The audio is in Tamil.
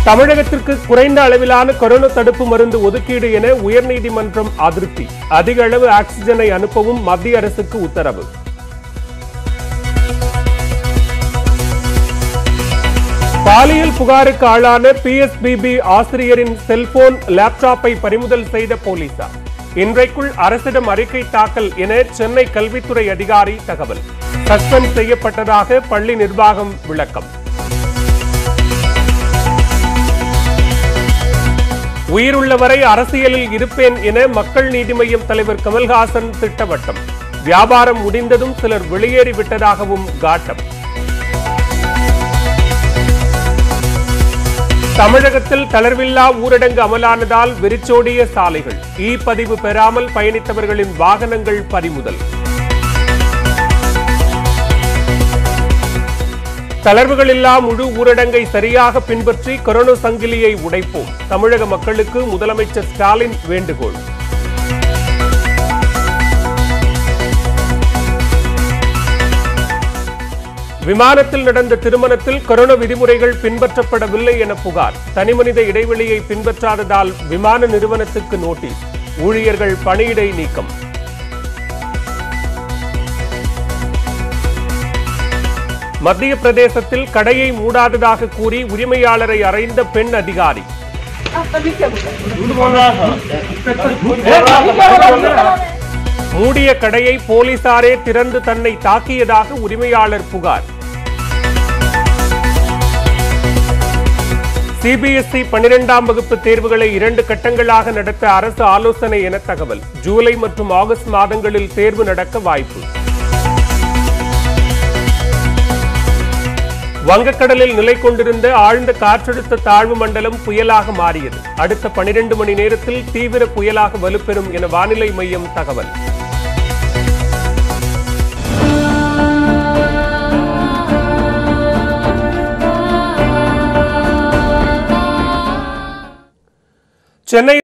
தமிழகத்திற்கு குறைந்த அளவிலான கொரோனா தடுப்பு மருந்து ஒதுக்கீடு என உயர்நீதிமன்றம் அதிருப்தி அதிக அளவு ஆக்சிஜனை அனுப்பவும் மத்திய அரசுக்கு உத்தரவு பாலியல் புகாருக்கு ஆளான பிஎஸ்பிபி ஆசிரியரின் செல்போன் லேப்டாப்பை பறிமுதல் செய்த போலீசார் இன்றைக்குள் அரசிடம் அறிக்கை தாக்கல் என சென்னை கல்வித்துறை அதிகாரி தகவல் சஸ்பெண்ட் செய்யப்பட்டதாக பள்ளி நிர்வாகம் விளக்கம் உயிருள்ளவரை அரசியலில் இருப்பேன் என மக்கள் நீதி மய்யம் தலைவர் கமல்ஹாசன் திட்டவட்டம் வியாபாரம் முடிந்ததும் சிலர் வெளியேறிவிட்டதாகவும் காட்டம் தமிழகத்தில் தளர்வில்லா ஊரடங்கு அமலானதால் வெறிச்சோடிய சாலைகள் இ பதிவு பெறாமல் பயணித்தவர்களின் வாகனங்கள் பறிமுதல் தளர்வுகளில்லா முழு ஊரடங்கை சரியாக பின்பற்றி கொரோனா சங்கிலியை உடைப்போம் தமிழக மக்களுக்கு முதலமைச்சர் ஸ்டாலின் வேண்டுகோள் விமானத்தில் நடந்த திருமணத்தில் கொரோனா விதிமுறைகள் பின்பற்றப்படவில்லை என புகார் தனிமனித இடைவெளியை பின்பற்றாததால் விமான நிறுவனத்துக்கு நோட்டீஸ் ஊழியர்கள் பணியிடை நீக்கம் மத்திய பிரதேசத்தில் கடையை மூடாததாக கூறி உரிமையாளரை அறைந்த பெண் அதிகாரி மூடிய கடையை போலீசாரே திறந்து தன்னை தாக்கியதாக உரிமையாளர் புகார் சிபிஎஸ்இ பனிரெண்டாம் வகுப்பு தேர்வுகளை இரண்டு கட்டங்களாக நடத்த அரசு ஆலோசனை என தகவல் ஜூலை மற்றும் ஆகஸ்ட் மாதங்களில் தேர்வு நடக்க வாய்ப்பு வங்கக்கடலில் நிலை கொண்டிருந்த ஆழ்ந்த காற்றழுத்த தாழ்வு மண்டலம் புயலாக மாறியது அடுத்த பனிரெண்டு மணி நேரத்தில் தீவிர புயலாக வலுப்பெறும் என வானிலை மையம் தகவல் சென்னை